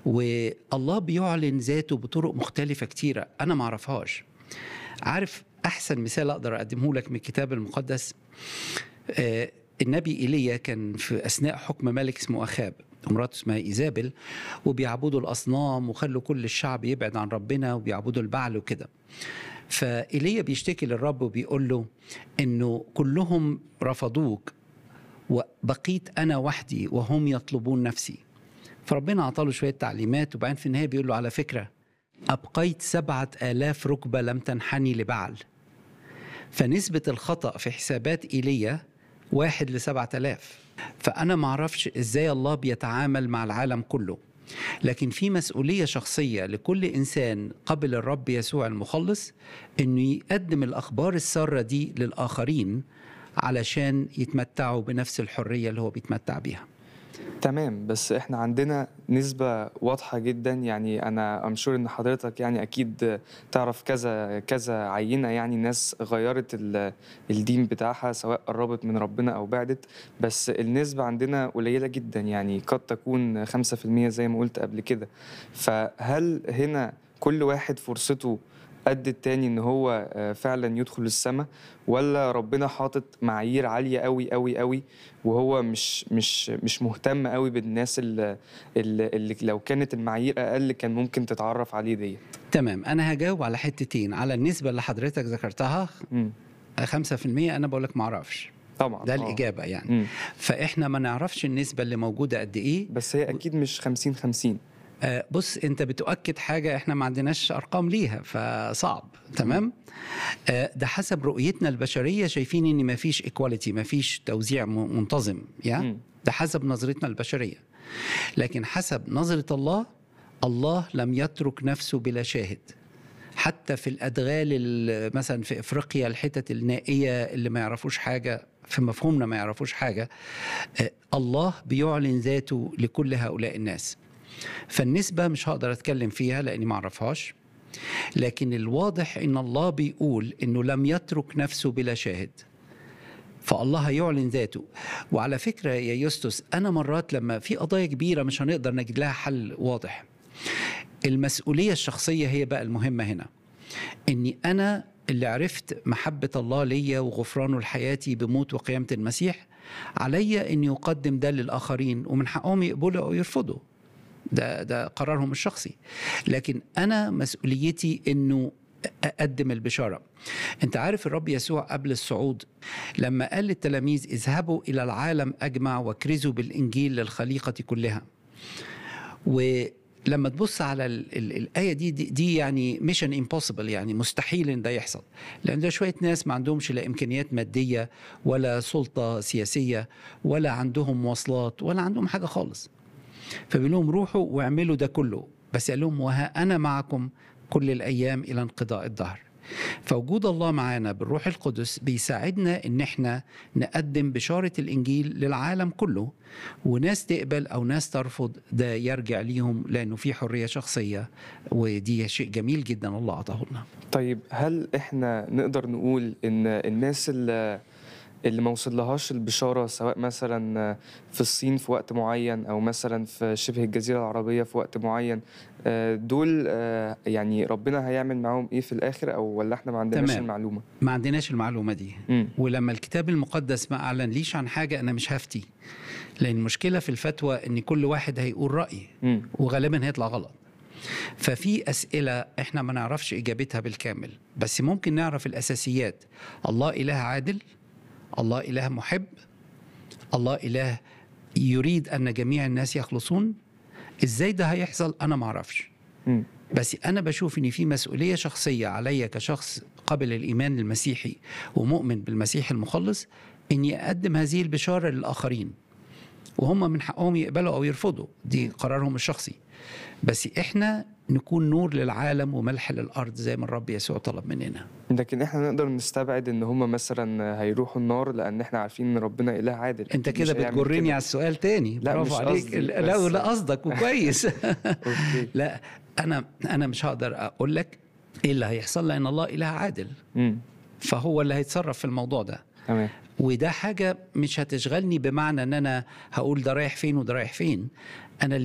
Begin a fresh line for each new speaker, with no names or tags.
والله بيعلن ذاته بطرق مختلفة كتيرة أنا ما أعرفهاش عارف أحسن مثال أقدر أقدمه لك من الكتاب المقدس آه النبي ايليا كان في اثناء حكم ملك اسمه اخاب ومراته اسمها ايزابل وبيعبدوا الاصنام وخلوا كل الشعب يبعد عن ربنا وبيعبدوا البعل وكده فايليا بيشتكي للرب وبيقول له انه كلهم رفضوك وبقيت انا وحدي وهم يطلبون نفسي فربنا عطاله شويه تعليمات وبعدين في النهايه بيقول له على فكره ابقيت سبعه الاف ركبه لم تنحني لبعل فنسبه الخطا في حسابات ايليا واحد لسبعة آلاف فأنا معرفش إزاي الله بيتعامل مع العالم كله لكن في مسؤولية شخصية لكل إنسان قبل الرب يسوع المخلص إنه يقدم الأخبار السارة دي للآخرين علشان يتمتعوا بنفس الحرية اللي هو بيتمتع بيها
تمام بس احنا عندنا نسبة واضحة جدا يعني انا امشور ان حضرتك يعني اكيد تعرف كذا كذا عينة يعني ناس غيرت ال- الدين بتاعها سواء قربت من ربنا او بعدت بس النسبة عندنا قليلة جدا يعني قد تكون خمسة في المية زي ما قلت قبل كده فهل هنا كل واحد فرصته قد التاني ان هو آه، فعلا يدخل السماء ولا ربنا حاطط معايير عاليه قوي قوي قوي وهو مش مش مش مهتم قوي بالناس اللي, اللي, اللي لو كانت المعايير اقل كان ممكن تتعرف عليه دي
تمام أنا هجاوب على حتتين على النسبة اللي حضرتك ذكرتها
مم.
5% أنا بقول لك معرفش
طبعا
ده
آه.
الإجابة يعني
مم.
فإحنا ما نعرفش النسبة اللي موجودة قد إيه
بس هي اكيد مش 50 50
آه، بص انت بتؤكد حاجه احنا ما عندناش ارقام ليها فصعب تمام آه، ده حسب رؤيتنا البشريه شايفين ان ما فيش ايكواليتي ما فيش توزيع م- منتظم يا
مم.
ده حسب نظرتنا البشريه لكن حسب نظره الله الله لم يترك نفسه بلا شاهد حتى في الادغال ال- مثلا في افريقيا الحتت النائيه اللي ما يعرفوش حاجه في مفهومنا ما يعرفوش حاجه آه، الله بيعلن ذاته لكل هؤلاء الناس فالنسبة مش هقدر أتكلم فيها لأني ما أعرفهاش لكن الواضح إن الله بيقول إنه لم يترك نفسه بلا شاهد فالله هيعلن ذاته وعلى فكرة يا يوستوس أنا مرات لما في قضايا كبيرة مش هنقدر نجد لها حل واضح المسؤولية الشخصية هي بقى المهمة هنا إني أنا اللي عرفت محبة الله ليا وغفرانه لحياتي بموت وقيامة المسيح عليا أن يقدم ده للآخرين ومن حقهم يقبلوا أو يرفضوا ده ده قرارهم الشخصي لكن انا مسؤوليتي انه اقدم البشاره انت عارف الرب يسوع قبل الصعود لما قال للتلاميذ اذهبوا الى العالم اجمع واكرزوا بالانجيل للخليقه كلها ولما تبص على ال ال الايه دي, دي دي يعني ميشن امبوسيبل يعني مستحيل ان ده يحصل لان ده شويه ناس ما عندهمش لا امكانيات ماديه ولا سلطه سياسيه ولا عندهم مواصلات ولا عندهم حاجه خالص فبيقول لهم روحوا واعملوا ده كله بس قال لهم وها انا معكم كل الايام الى انقضاء الدهر فوجود الله معانا بالروح القدس بيساعدنا ان احنا نقدم بشاره الانجيل للعالم كله وناس تقبل او ناس ترفض ده يرجع ليهم لانه في حريه شخصيه ودي شيء جميل جدا الله اعطاه لنا
طيب هل احنا نقدر نقول ان الناس اللي اللي ما وصلهاش البشارة سواء مثلا في الصين في وقت معين أو مثلا في شبه الجزيرة العربية في وقت معين آه، دول آه، يعني ربنا هيعمل معاهم إيه في الآخر أو ولا إحنا ما عندناش
تمام.
المعلومة؟
ما عندناش المعلومه دي
مم.
ولما الكتاب المقدس ما اعلن ليش عن حاجه انا مش هفتي لان المشكله في الفتوى ان كل واحد هيقول راي
مم.
وغالبا هيطلع غلط ففي اسئله احنا ما نعرفش اجابتها بالكامل بس ممكن نعرف الاساسيات الله اله عادل الله اله محب الله اله يريد ان جميع الناس يخلصون ازاي ده هيحصل انا ما اعرفش
مم.
بس انا بشوف ان في مسؤوليه شخصيه عليا كشخص قبل الايمان المسيحي ومؤمن بالمسيح المخلص اني اقدم هذه البشاره للاخرين وهم من حقهم يقبلوا او يرفضوا دي قرارهم الشخصي بس احنا نكون نور للعالم وملح للارض زي ما الرب يسوع طلب مننا
لكن احنا نقدر نستبعد ان هم مثلا هيروحوا النار لان احنا عارفين ان ربنا اله عادل
انت
أكيد
كده
مش هيعمل
بتجرني
كده.
على السؤال تاني
لا،
برافو
مش
عليك
قصدي،
لا
بس-
لا قصدك وكويس
اوكي
لا انا انا مش هقدر اقول لك ايه اللي هيحصل لان الله اله عادل
مم.
فهو اللي هيتصرف في الموضوع ده
تمام
وده حاجة مش هتشغلني بمعنى ان انا هقول ده رايح فين وده رايح فين انا